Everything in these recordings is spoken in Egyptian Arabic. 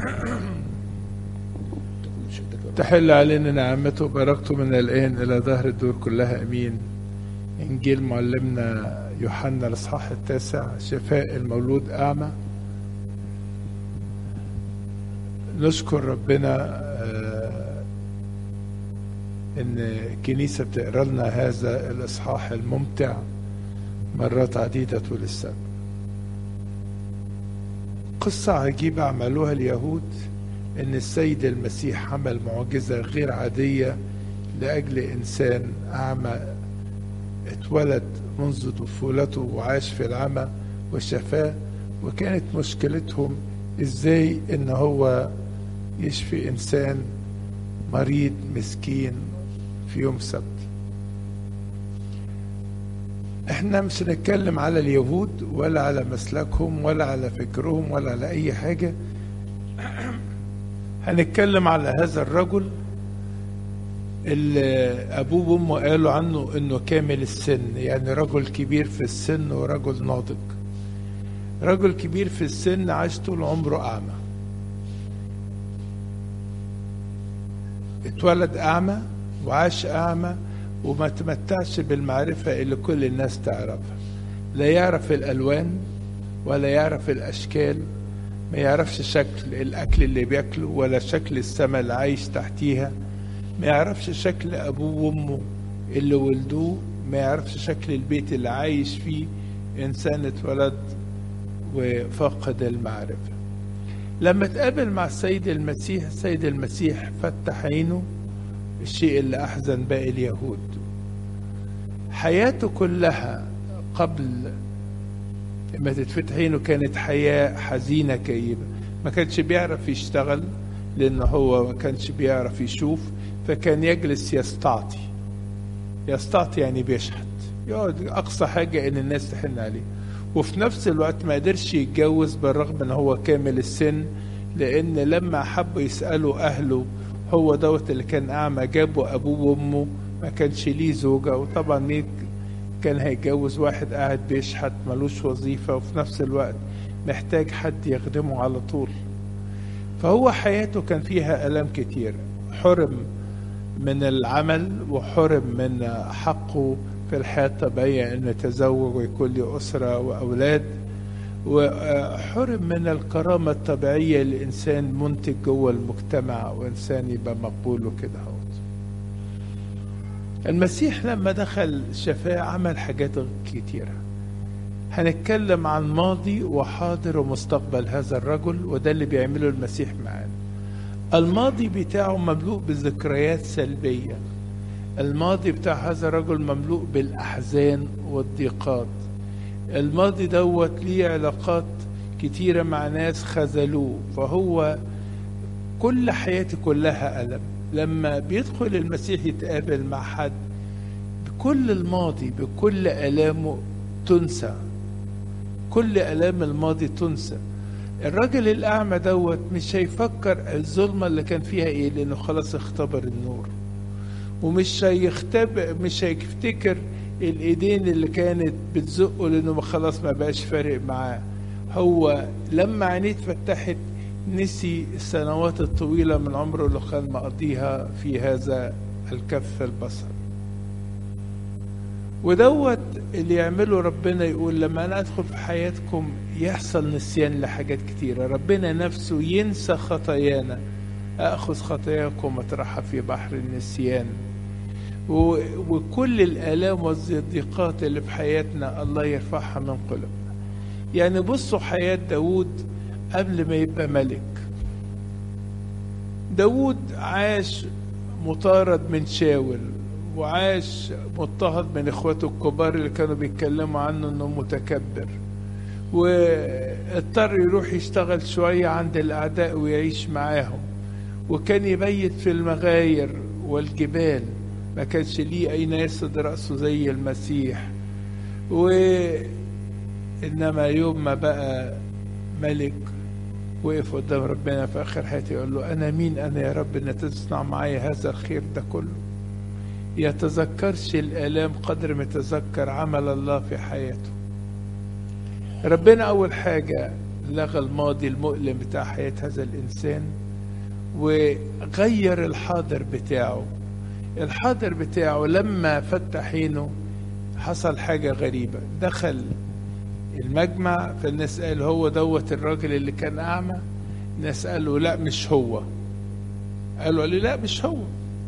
تحل علينا نعمته وبركته من الآن إلى ظهر الدور كلها أمين إنجيل معلمنا يوحنا الإصحاح التاسع شفاء المولود أعمى نشكر ربنا آه، إن الكنيسة بتقرا لنا هذا الإصحاح الممتع مرات عديدة طول السنة قصة عجيبة عملوها اليهود إن السيد المسيح عمل معجزة غير عادية لأجل إنسان أعمى اتولد منذ طفولته وعاش في العمى وشفاه وكانت مشكلتهم إزاي إن هو يشفي إنسان مريض مسكين في يوم سبت احنا مش هنتكلم على اليهود ولا على مسلكهم ولا على فكرهم ولا على اي حاجه هنتكلم على هذا الرجل اللي ابوه وامه قالوا عنه انه كامل السن يعني رجل كبير في السن ورجل ناضج رجل كبير في السن عاش طول عمره اعمى اتولد اعمى وعاش اعمى وما تمتعش بالمعرفة اللي كل الناس تعرفها لا يعرف الألوان ولا يعرف الأشكال ما يعرفش شكل الأكل اللي بياكله ولا شكل السماء اللي عايش تحتيها ما يعرفش شكل أبوه وأمه اللي ولدوه ما يعرفش شكل البيت اللي عايش فيه إنسان اتولد وفقد المعرفة لما تقابل مع السيد المسيح السيد المسيح فتح عينه الشيء اللي أحزن باقي اليهود حياته كلها قبل ما تتفتح عينه كانت حياة حزينة كئيبة ما كانش بيعرف يشتغل لأن هو ما كانش بيعرف يشوف فكان يجلس يستعطي يستعطي يعني بيشحت يقعد أقصى حاجة إن الناس تحن عليه وفي نفس الوقت ما قدرش يتجوز بالرغم إن هو كامل السن لأن لما حبوا يسألوا أهله هو دوت اللي كان أعمى جابوا أبوه وأمه ما كانش ليه زوجة وطبعا مين كان هيتجوز واحد قاعد بيشحت ملوش وظيفة وفي نفس الوقت محتاج حد يخدمه على طول فهو حياته كان فيها ألام كتير حرم من العمل وحرم من حقه في الحياة الطبيعية أنه يتزوج ويكون له أسرة وأولاد وحرم من الكرامة الطبيعية لإنسان منتج جوه المجتمع وإنسان يبقى مقبول وكده المسيح لما دخل شفاه عمل حاجات كتيرة هنتكلم عن ماضي وحاضر ومستقبل هذا الرجل وده اللي بيعمله المسيح معانا الماضي بتاعه مملوء بذكريات سلبية الماضي بتاع هذا الرجل مملوء بالأحزان والضيقات الماضي دوت ليه علاقات كتيرة مع ناس خذلوه فهو كل حياتي كلها ألم لما بيدخل المسيح يتقابل مع حد بكل الماضي بكل آلامه تنسى كل آلام الماضي تنسى الراجل الأعمى دوت مش هيفكر الظلمة اللي كان فيها إيه لأنه خلاص اختبر النور ومش هيختبر مش هيفتكر الايدين اللي كانت بتزقه لانه خلاص ما بقاش فارق معاه هو لما عينيه اتفتحت نسي السنوات الطويلة من عمره اللي كان مقضيها في هذا الكف البصر ودوت اللي يعمله ربنا يقول لما انا ادخل في حياتكم يحصل نسيان لحاجات كتيرة ربنا نفسه ينسى خطايانا اخذ خطاياكم اطرحها في بحر النسيان وكل الآلام والضيقات اللي في حياتنا الله يرفعها من قلوبنا يعني بصوا حياة داود قبل ما يبقى ملك داود عاش مطارد من شاول وعاش مضطهد من اخواته الكبار اللي كانوا بيتكلموا عنه انه متكبر واضطر يروح يشتغل شوية عند الأعداء ويعيش معاهم وكان يبيت في المغاير والجبال ما كانش ليه أين يسد رأسه زي المسيح وإنما يوم ما بقى ملك وقف قدام ربنا في آخر حياته يقول له أنا مين أنا يا رب إن تصنع معايا هذا الخير ده كله يتذكرش الآلام قدر ما يتذكر عمل الله في حياته ربنا أول حاجة لغى الماضي المؤلم بتاع حياة هذا الإنسان وغير الحاضر بتاعه الحاضر بتاعه لما فتح عينه حصل حاجة غريبة دخل المجمع فالناس قال هو دوت الراجل اللي كان أعمى الناس قالوا لا مش هو قالوا لي لا مش هو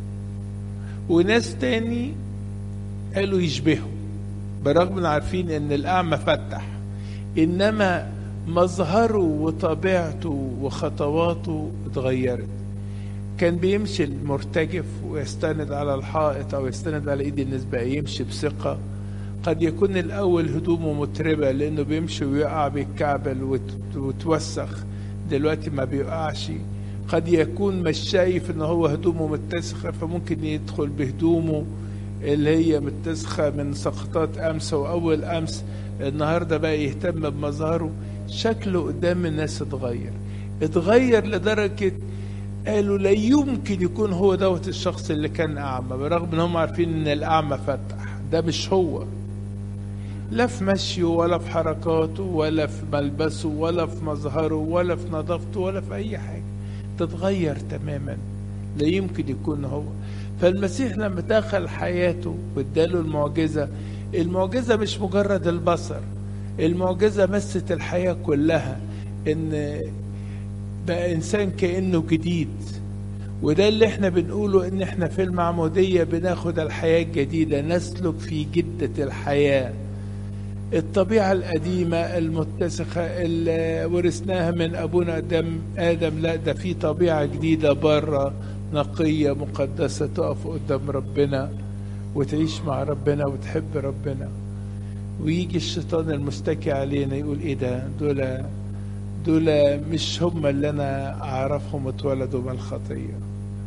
وناس تاني قالوا يشبهه برغم ان عارفين ان الاعمى فتح انما مظهره وطبيعته وخطواته اتغيرت كان بيمشي المرتجف ويستند على الحائط او يستند على ايد الناس بقى يمشي بثقه قد يكون الاول هدومه متربه لانه بيمشي ويقع بيتكعبل وتوسخ دلوقتي ما بيقعش قد يكون مش شايف ان هو هدومه متسخه فممكن يدخل بهدومه اللي هي متسخه من سقطات امس واول امس النهارده بقى يهتم بمظهره شكله قدام الناس اتغير اتغير لدرجه قالوا لا يمكن يكون هو دوت الشخص اللي كان اعمى برغم ان هم عارفين ان الاعمى فتح ده مش هو لا في مشيه ولا في حركاته ولا في ملبسه ولا في مظهره ولا في نظافته ولا في اي حاجه تتغير تماما لا يمكن يكون هو فالمسيح لما دخل حياته واداله المعجزه المعجزه مش مجرد البصر المعجزه مست الحياه كلها ان بقى انسان كانه جديد وده اللي احنا بنقوله ان احنا في المعموديه بناخد الحياه الجديده نسلك في جده الحياه الطبيعة القديمة المتسخة اللي ورثناها من أبونا آدم آدم لا ده في طبيعة جديدة بره نقية مقدسة تقف قدام ربنا وتعيش مع ربنا وتحب ربنا ويجي الشيطان المستكي علينا يقول ايه ده دول دول مش هم اللي انا اعرفهم اتولدوا من الخطيه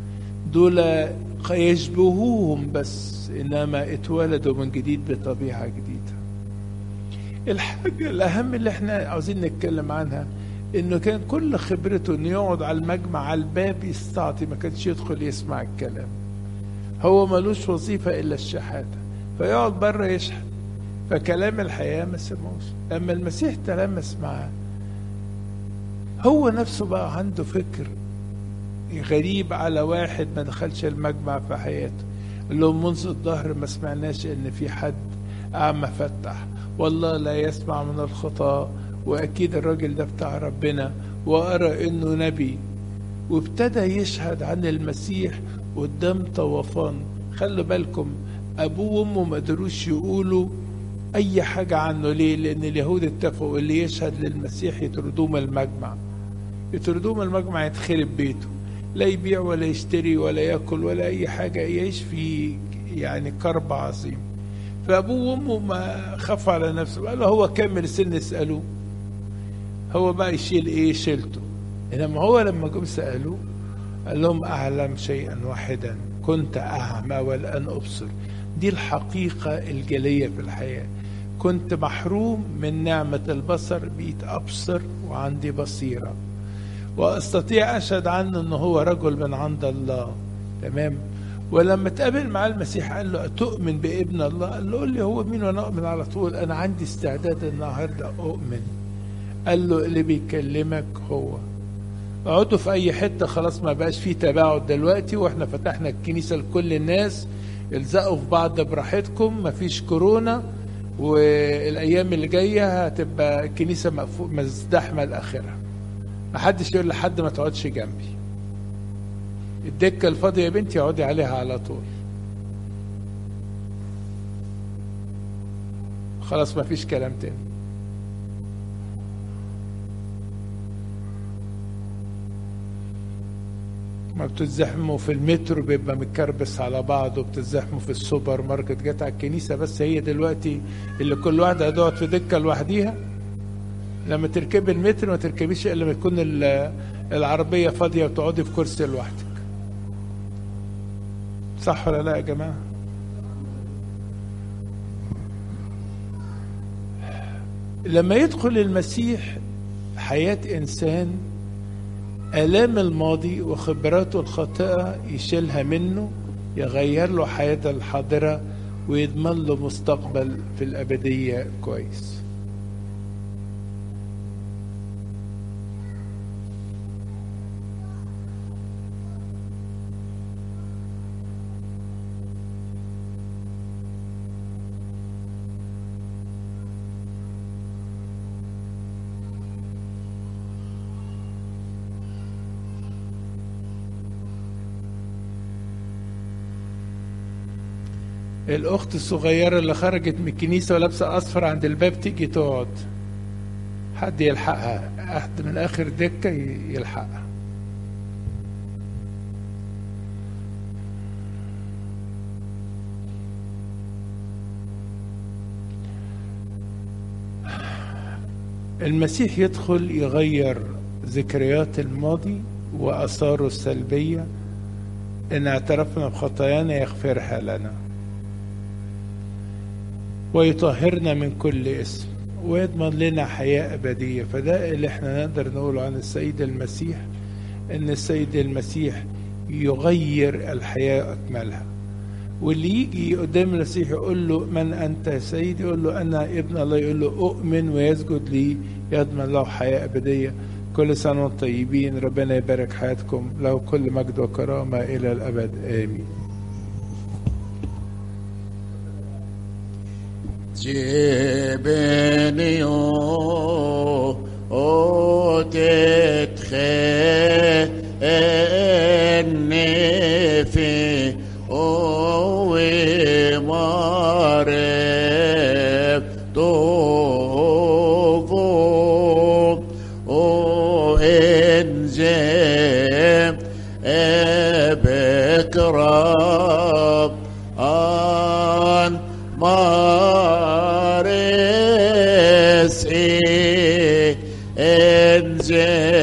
دول يشبهوهم بس انما اتولدوا من جديد بطبيعه جديده الحاجه الاهم اللي احنا عاوزين نتكلم عنها انه كان كل خبرته انه يقعد على المجمع على الباب يستعطي ما كانش يدخل يسمع الكلام هو ملوش وظيفه الا الشحاته فيقعد بره يشحت فكلام الحياه ما سمعوش اما المسيح تلمس معاه هو نفسه بقى عنده فكر غريب على واحد ما دخلش المجمع في حياته اللي هو منذ الظهر ما سمعناش ان في حد اعمى فتح والله لا يسمع من الخطاة واكيد الراجل ده بتاع ربنا وارى انه نبي وابتدى يشهد عن المسيح قدام طوفان خلوا بالكم ابوه وامه ما قدروش يقولوا اي حاجه عنه ليه لان اليهود اتفقوا اللي يشهد للمسيح يطردوه من المجمع يطردوه من المجمع يتخرب بيته لا يبيع ولا يشتري ولا ياكل ولا اي حاجه يعيش في يعني كرب عظيم فابوه وامه ما خافوا على نفسه قالوا هو كامل سن اسالوه هو بقى يشيل ايه شيلته انما هو لما جم سالوه قال لهم اعلم شيئا واحدا كنت اعمى والان ابصر دي الحقيقه الجليه في الحياه كنت محروم من نعمه البصر بقيت ابصر وعندي بصيره واستطيع اشهد عنه انه هو رجل من عند الله تمام ولما تقابل مع المسيح قال له تؤمن بابن الله قال له قول لي هو مين وانا اؤمن على طول انا عندي استعداد النهارده اؤمن قال له اللي بيكلمك هو اقعدوا في اي حته خلاص ما بقاش فيه تباعد دلوقتي واحنا فتحنا الكنيسه لكل الناس الزقوا في بعض براحتكم مفيش كورونا والايام اللي جايه هتبقى الكنيسه مقفول مزدحمه لاخرها محدش يقول لحد ما تقعدش جنبي الدكه الفاضيه يا بنتي اقعدي عليها على طول خلاص مفيش كلام تاني ما بتتزحموا في المترو بيبقى متكربس على بعض وبتتزحموا في السوبر ماركت جت على الكنيسه بس هي دلوقتي اللي كل واحده هتقعد في دكه لوحديها لما تركبي المترو ما تركبيش الا لما تكون العربيه فاضيه وتقعدي في كرسي لوحدك صح ولا لا يا جماعه لما يدخل المسيح حياه انسان آلام الماضي وخبراته الخاطئة يشيلها منه يغير له حياته الحاضرة ويضمن له مستقبل في الأبدية كويس الأخت الصغيرة اللي خرجت من الكنيسة ولابسة أصفر عند الباب تيجي تقعد حد يلحقها حد من آخر دكة يلحقها المسيح يدخل يغير ذكريات الماضي وآثاره السلبية إن اعترفنا بخطايانا يغفرها لنا ويطهرنا من كل اسم ويضمن لنا حياة أبدية فده اللي احنا نقدر نقوله عن السيد المسيح إن السيد المسيح يغير الحياة أكملها واللي يجي قدام المسيح يقول له من أنت يا سيدي يقول له أنا ابن الله يقول له أؤمن ويسجد لي يضمن له حياة أبدية كل سنة وانتم طيبين ربنا يبارك حياتكم له كل مجد وكرامة إلى الأبد آمين جبني وتتخني في ومارب طوفو وإنجم بكراب an maris e enje